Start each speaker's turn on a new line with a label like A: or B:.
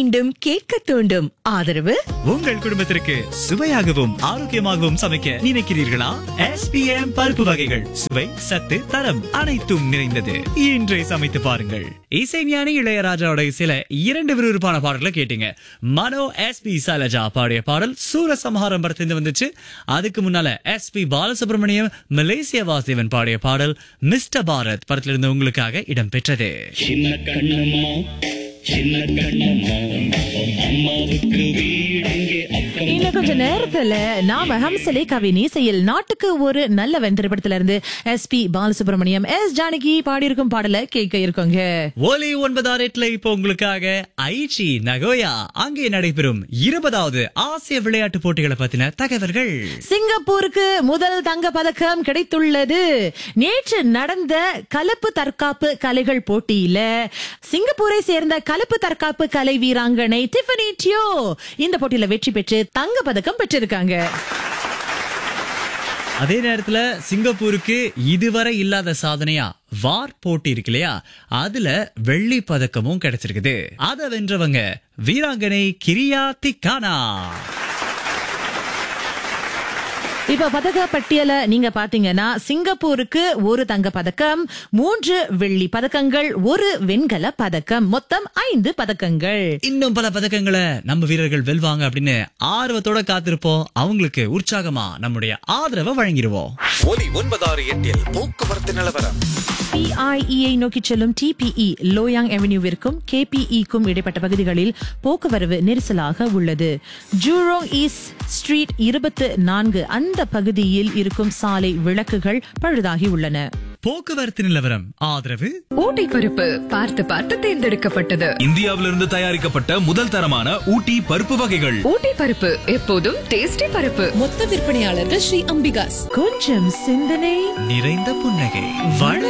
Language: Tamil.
A: மீண்டும் கேட்க தூண்டும் ஆதரவு
B: உங்கள் குடும்பத்திற்கு சுவையாகவும் ஆரோக்கியமாகவும் சமைக்க நினைக்கிறீர்களா எஸ்பிஎம் பருப்பு வகைகள் சுவை சத்து தரம் அனைத்தும் நிறைந்தது இன்றே சமைத்து பாருங்கள் இசைஞானி இளையராஜாவோட இசையில இரண்டு விறுவிறுப்பான பாடல்களை கேட்டீங்க மனோ எஸ்பி சைலஜா பாடிய பாடல் சூரசம்ஹாரம் படத்திலிருந்து வந்துச்சு அதுக்கு முன்னால எஸ்பி பாலசுப்ரமணியம் மலேசிய வாசிவன் பாடிய பாடல் மிஸ்டர் பாரத் படத்திலிருந்து உங்களுக்காக இடம்பெற்றது
C: சின்ன கண்ணம்மா சின்ன கண்ணம்மா அம்மாவுக்கு வீடெங்கே அக்கம்
D: இன்னும் கொஞ்ச நேரத்துல நாம ஹம்சலேகாவின் இசையில் நாட்டுக்கு ஒரு நல்லவன் திரைப்படத்துல இருந்து S P Balasubrahmanyam S Janaki பாடியிருக்கும் பாடல கேட்க இருக்கோங்க
B: ஒலி ஒன்பதாம் ரேட்ல இப்போ உங்களுக்காக ஐச்சி நகோயா அங்கே நடைபெறும் இருபதாவது ஆசிய விளையாட்டு போட்டிகளை பத்தின தகவல்கள்
D: சிங்கப்பூருக்கு முதல் தங்க பதக்கம் கிடைத்துள்ளது நேற்று நடந்த கலப்பு தற்காப்பு கலைகள் போட்டியில சிங்கப்பூரை சேர்ந்த கலப்பு தற்காப்பு கலை வீராங்கனை டிஃபனி டியோ இந்த போட்டியில வெற்றி பெற்று தங்க பதக்கம் பெற்றிருக்காங்க
B: அதே நேரத்துல சிங்கப்பூருக்கு இதுவரை இல்லாத சாதனையா வார் போட்டி இருக்கு இல்லையா அதுல வெள்ளி பதக்கமும் கிடைச்சிருக்குது அத வென்றவங்க வீராங்கனை கிரியா திக்கானா
D: இப்ப பதக்க பட்டியல நீங்க பாத்தீங்கன்னா சிங்கப்பூருக்கு ஒரு தங்க பதக்கம் மூன்று வெள்ளி பதக்கங்கள் ஒரு வெண்கல பதக்கம் மொத்தம் ஐந்து பதக்கங்கள்
B: இன்னும் பல பதக்கங்களை நம்ம வீரர்கள் வெல்வாங்க அப்படின்னு ஆர்வத்தோட காத்திருப்போம் அவங்களுக்கு உற்சாகமா நம்முடைய ஆதரவை வழங்கிடுவோம்
E: ஒலி ஒன்பதாறு எட்டில் போக்குவரத்து நிலவரம்
D: பிஐஇயை நோக்கி செல்லும் டிபிஇ லோயாங் அவென்யூவிற்கும் கேபிஇக்கும் இடைப்பட்ட பகுதிகளில் போக்குவரவு நெரிசலாக உள்ளது ஜூரோங் ஈஸ்ட் ஸ்ட்ரீட் இருபத்து நான்கு அந்த பகுதியில் இருக்கும் சாலை விளக்குகள் பழுதாகி உள்ளன
B: போக்குவரத்து நிலவரம் ஆதரவு
F: ஊட்டி பருப்பு பார்த்து பார்த்து தேர்ந்தெடுக்கப்பட்டது
G: இந்தியாவிலிருந்து தயாரிக்கப்பட்ட முதல் தரமான ஊட்டி பருப்பு வகைகள்
F: ஊட்டி பருப்பு எப்போதும் டேஸ்டி பருப்பு
A: மொத்த விற்பனையாளர்கள் ஸ்ரீ அம்பிகாஸ்
D: கொஞ்சம் சிந்தனை
B: நிறைந்த புன்னகை வள